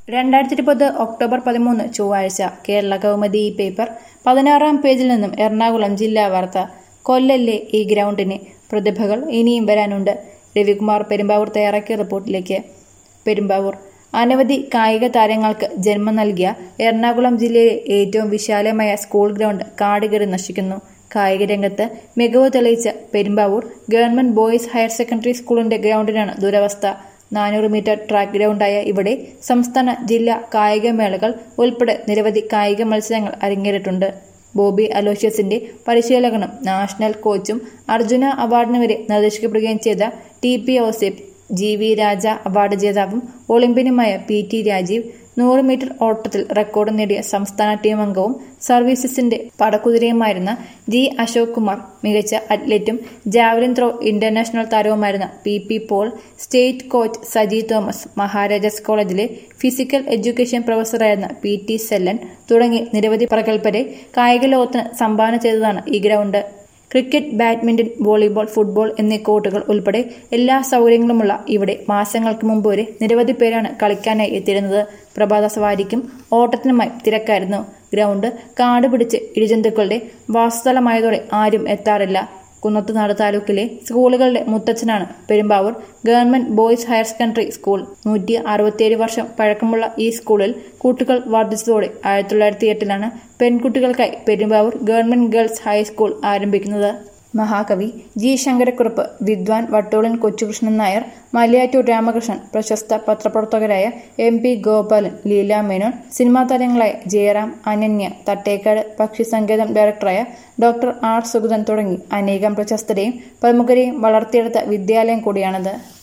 രണ്ടായിരത്തി ഇരുപത് ഒക്ടോബർ പതിമൂന്ന് ചൊവ്വാഴ്ച കേരള കൗമുദി ഈ പേപ്പർ പതിനാറാം പേജിൽ നിന്നും എറണാകുളം ജില്ലാ വാർത്ത കൊല്ലല്ലേ ഈ ഗ്രൗണ്ടിന് പ്രതിഭകൾ ഇനിയും വരാനുണ്ട് രവികുമാർ പെരുമ്പാവൂർ തയ്യാറാക്കിയ റിപ്പോർട്ടിലേക്ക് പെരുമ്പാവൂർ അനവധി കായിക താരങ്ങൾക്ക് ജന്മം നൽകിയ എറണാകുളം ജില്ലയിലെ ഏറ്റവും വിശാലമായ സ്കൂൾ ഗ്രൗണ്ട് കാടുകയറി നശിക്കുന്നു കായിക രംഗത്ത് മികവ് തെളിയിച്ച Perumbavoor government boys higher secondary സ്കൂളിന്റെ ഗ്രൗണ്ടിനാണ് ദുരവസ്ഥ നാനൂറ് മീറ്റർ ട്രാക്ക് ഗ്രൗണ്ടായ ഇവിടെ സംസ്ഥാന ജില്ലാ കായികമേളകൾ ഉൾപ്പെടെ നിരവധി കായിക മത്സരങ്ങൾ അരങ്ങേറിയിട്ടുണ്ട് ബോബി അലോഷ്യസിന്റെ പരിശീലകനും നാഷണൽ കോച്ചും അർജുന അവാർഡിന് വരെ നിർദ്ദേശിക്കപ്പെടുകയും ചെയ്ത T P Ousif G V Raja award ജേതാവും ഒളിമ്പ്യനുമായ പി ടി രാജീവ് നൂറ് മീറ്റർ ഓട്ടത്തിൽ റെക്കോർഡ് നേടിയ സംസ്ഥാന ടീം അംഗവും സർവീസസിന്റെ പടക്കുതിരയുമായിരുന്ന ജി അശോക് കുമാർ മികച്ച അത്ലറ്റും ജാവലിൻ ത്രോ ഇന്റർനാഷണൽ താരവുമായിരുന്ന P P Paul state coach Saji Thomas Maharajas കോളേജിലെ ഫിസിക്കൽ എഡ്യൂക്കേഷൻ പ്രൊഫസറായിരുന്ന പി ടി സെല്ലൻ തുടങ്ങി നിരവധി പ്രഗത്ഭരെ കായിക ലോകത്തിന് സംഭാവന ചെയ്തതാണ് ഈ ground cricket badminton volleyball football എന്നീ കോർട്ടുകൾ ഉൾപ്പെടെ എല്ലാ സൗകര്യങ്ങളുമുള്ള ഇവിടെ മാസങ്ങൾക്ക് മുമ്പ് വരെ നിരവധി പേരാണ് കളിക്കാനായി എത്തിയിരുന്നത് പ്രഭാത സവാരിക്കും ഓട്ടത്തിനുമായി തിരക്കായിരുന്നു ഗ്രൗണ്ട് കാട് പിടിച്ച് ഇടിജന്തുക്കളുടെ വാസസ്ഥലമായതോടെ ആരും എത്താറില്ല കുന്നത്തുനാട് താലൂക്കിലെ സ്കൂളുകളുടെ മുത്തച്ഛനാണ് Perumbavoor government boys higher secondary school നൂറ്റി അറുപത്തിയേഴ് വർഷം പഴക്കമുള്ള ഈ സ്കൂളിൽ കുട്ടികൾ വർദ്ധിച്ചതോടെ ആയിരത്തി തൊള്ളായിരത്തി എട്ടിലാണ് പെൺകുട്ടികൾക്കായി പെരുമ്പാവൂർ ഗവൺമെന്റ് ഗേൾസ് ഹൈസ്കൂൾ ആരംഭിക്കുന്നത് മഹാകവി ജി ശങ്കരക്കുറുപ്പ് വിദ്വാൻ വട്ടോളൻ കൊച്ചുകൃഷ്ണൻ നായർ മലയാറ്റൂർ രാമകൃഷ്ണൻ പ്രശസ്ത പത്രപ്രവർത്തകരായ എം പി ഗോപാലൻ ലീല മേനോൻ സിനിമാ താരങ്ങളായ ജയറാം അനന്യ തട്ടേക്കാട് പക്ഷി സങ്കേതം ഡയറക്ടറായ ഡോക്ടർ ആർ സുഗതൻ തുടങ്ങി അനേകം പ്രശസ്തരെയും പ്രമുഖരെയും വളർത്തിയെടുത്ത വിദ്യാലയം കൂടിയാണിത്